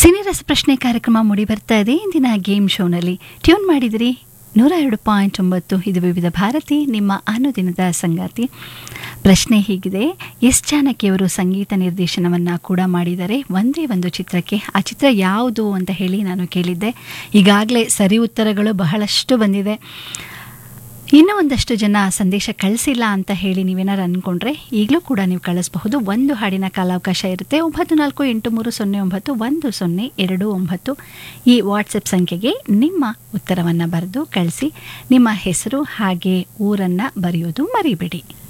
cine ರಸಪ್ರಶ್ನೆ ಕಾರ್ಯಕ್ರಮ ಮೂಡಿ ಬರ್ತಾ ಇದೆ ಇಂದಿನ ಗೇಮ್ ಶೋನಲ್ಲಿ ಟ್ಯೂನ್ ಮಾಡಿದಿರಿ ನೂರ ಎರಡು ಪಾಯಿಂಟ್ ಒಂಬತ್ತು ಇದು ವಿವಿಧ ಭಾರತಿ ನಿಮ್ಮ ಅನುದಿನದ ಸಂಗಾತಿ ಪ್ರಶ್ನೆ ಹೀಗಿದೆ ಎಸ್ ಜಾನಕಿಯವರು ಸಂಗೀತ ನಿರ್ದೇಶನವನ್ನು ಕೂಡ ಮಾಡಿದ್ದಾರೆ ಒಂದೇ ಒಂದು ಚಿತ್ರಕ್ಕೆ ಆ ಚಿತ್ರ ಯಾವುದು ಅಂತ ಹೇಳಿ ನಾನು ಕೇಳಿದ್ದೆ ಈಗಾಗಲೇ ಸರಿ ಉತ್ತರಗಳು ಬಹಳಷ್ಟು ಬಂದಿದೆ ಇನ್ನೂ ಒಂದಷ್ಟು ಜನ ಸಂದೇಶ ಕಳಿಸಿಲ್ಲ ಅಂತ ಹೇಳಿ ನೀವೇನಾರು ಅಂದ್ಕೊಂಡ್ರೆ ಈಗಲೂ ಕೂಡ ನೀವು ಕಳಿಸಬಹುದು ಒಂದು ಹಾಡಿನ ಕಾಲಾವಕಾಶ ಇರುತ್ತೆ ಒಂಬತ್ತು ನಾಲ್ಕು ಎಂಟು ಮೂರು ಸೊನ್ನೆ ಒಂಬತ್ತು ಒಂದು ಸೊನ್ನೆ ಎರಡು ಒಂಬತ್ತು ಈ ವಾಟ್ಸಪ್ ಸಂಖ್ಯೆಗೆ ನಿಮ್ಮ ಉತ್ತರವನ್ನು ಬರೆದು ಕಳಿಸಿ ನಿಮ್ಮ ಹೆಸರು ಹಾಗೆ ಊರನ್ನು ಬರೆಯೋದು ಮರಿಬೇಡಿ